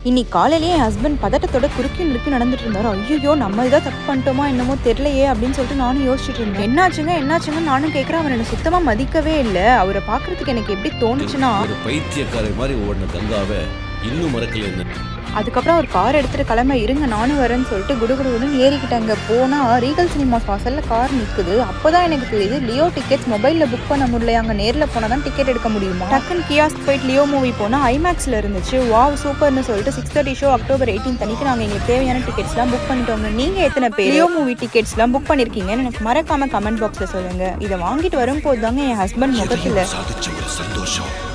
இன்னைக்கு காலையிலேயே என் ஹஸ்பண்ட் பதட்டத்தோட குறுக்கி நிறுக்கி நடந்துட்டு இருந்தாரு ஐயோ நம்ம இதாக தப்பு பண்ணிட்டோமா என்னமோ தெரியலையே அப்படின்னு சொல்லிட்டு நானும் யோசிச்சுட்டு இருந்தேன் என்னாச்சுங்க என்னாச்சுங்க நானும் கேட்குறேன் அவர் எனக்கு சுத்தமா மதிக்கவே இல்லை அவரை பார்க்கறதுக்கு எனக்கு எப்படி தோணுச்சுன்னா ஒரு பைத்தியக்காரை மாதிரி ஓடின கங்காவை இன்னும் மறக்கல என்ன அதுக்கப்புறம் அவர் கார் எடுத்துட்டு கிளம்ப இருங்க நானும் வரேன்னு சொல்லிட்டு குடுகுடுன்னு ஏறிக்கிட்டாங்க போனா ரீகல் சினிமாஸ் வாசல்ல கார் நிக்குது அப்பதான் எனக்கு தெரியுது லியோ டிக்கெட்ஸ் மொபைல்ல புக் பண்ண முடியல அங்க நேர்ல போனா தான் டிக்கெட் எடுக்க முடியுமா டக்குன்னு கியாஸ்க் போயிட்டு லியோ மூவி போனா ஐமேக்ஸ்ல இருந்துச்சு வாவ் சூப்பர்னு சொல்லிட்டு six thirty show October eighteen அன்னைக்கு நாங்க எங்களுக்கு தேவையான டிக்கெட்ஸ்லாம் புக் பண்ணிட்டோங்க நீங்க எத்தனை பேர் லியோ மூவி டிக்கெட்ஸ்லாம் புக் பண்ணிருக்கீங்கன்னு எனக்கு மறக்காம கமெண்ட் பாக்ஸ்ல சொல்லுங்க இதை வாங்கிட்டு வரும்போது தாங்க என் ஹஸ்பண்ட் முகத்துல சாதிச்ச ஒரு சந்தோஷம்